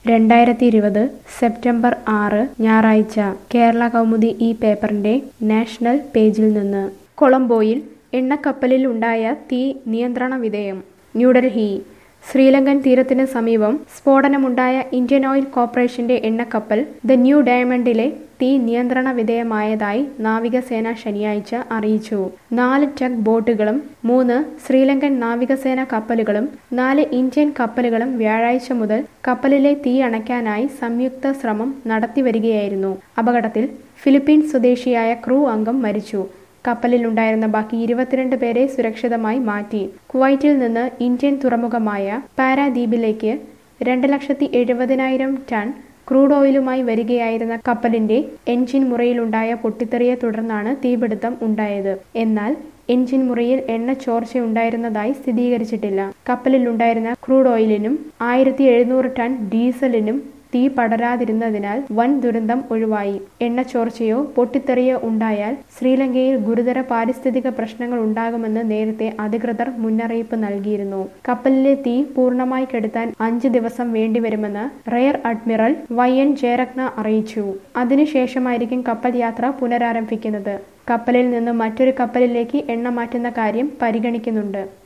രണ്ടായിരത്തി ഇരുപത് സെപ്റ്റംബർ ആറ് ഞായറാഴ്ച കേരള കൗമുദി ഈ പേപ്പറിന്റെ നാഷണൽ പേജിൽ നിന്ന് കൊളംബോയിൽ എണ്ണക്കപ്പലിൽ ഉണ്ടായ തീ നിയന്ത്രണ വിധേയം ന്യൂഡൽഹി ശ്രീലങ്കൻ തീരത്തിന് സമീപം സ്ഫോടനമുണ്ടായ ഇന്ത്യൻ ഓയിൽ കോർപ്പറേഷന്റെ എണ്ണക്കപ്പൽ ദ ന്യൂ ഡയമണ്ടിലെ തീ നിയന്ത്രണ വിധേയമായതായി നാവികസേന ശനിയാഴ്ച അറിയിച്ചു നാല് ടഗ് ബോട്ടുകളും മൂന്ന് ശ്രീലങ്കൻ നാവികസേന കപ്പലുകളും നാല് ഇന്ത്യൻ കപ്പലുകളും വ്യാഴാഴ്ച മുതൽ കപ്പലിലെ തീ അണയ്ക്കാനായി സംയുക്ത ശ്രമം നടത്തിവരികയായിരുന്നു അപകടത്തിൽ ഫിലിപ്പീൻസ് സ്വദേശിയായ ക്രൂ അംഗം മരിച്ചു കപ്പലിലുണ്ടായിരുന്ന ബാക്കി ഇരുപത്തിരണ്ട് പേരെ സുരക്ഷിതമായി മാറ്റി കുവൈറ്റിൽ നിന്ന് ഇന്ത്യൻ തുറമുഖമായ പാരാദ്വീപിലേക്ക് രണ്ട് ലക്ഷത്തി എഴുപതിനായിരം ടൺ ക്രൂഡ് ഓയിലുമായി വരികയായിരുന്ന കപ്പലിന്റെ എഞ്ചിൻ മുറിയിലുണ്ടായ പൊട്ടിത്തെറിയെ തുടർന്നാണ് തീപിടുത്തം ഉണ്ടായത് എന്നാൽ എഞ്ചിൻ മുറിയിൽ എണ്ണ ചോർച്ചയുണ്ടായിരുന്നതായി സ്ഥിരീകരിച്ചിട്ടില്ല കപ്പലിലുണ്ടായിരുന്ന ക്രൂഡ് ഓയിലിനും ആയിരത്തി എഴുന്നൂറ് ടൺ ഡീസലിനും തീ പടരാതിരുന്നതിനാൽ വൻ ദുരന്തം ഒഴിവായി എണ്ണ ചോർച്ചയോ പൊട്ടിത്തെറിയോ ഉണ്ടായാൽ ശ്രീലങ്കയിൽ ഗുരുതര പാരിസ്ഥിതിക പ്രശ്നങ്ങൾ ഉണ്ടാകുമെന്ന് നേരത്തെ അധികൃതർ മുന്നറിയിപ്പ് നൽകിയിരുന്നു കപ്പലിലെ തീ പൂർണ്ണമായി കെടുത്താൻ അഞ്ച് ദിവസം വേണ്ടിവരുമെന്ന് rear admiral Y N Jayaratne അറിയിച്ചു അതിനുശേഷമായിരിക്കും കപ്പൽ യാത്ര പുനരാരംഭിക്കുന്നത് കപ്പലിൽ നിന്ന് മറ്റൊരു കപ്പലിലേക്ക് എണ്ണ മാറ്റുന്ന കാര്യം പരിഗണിക്കുന്നുണ്ട്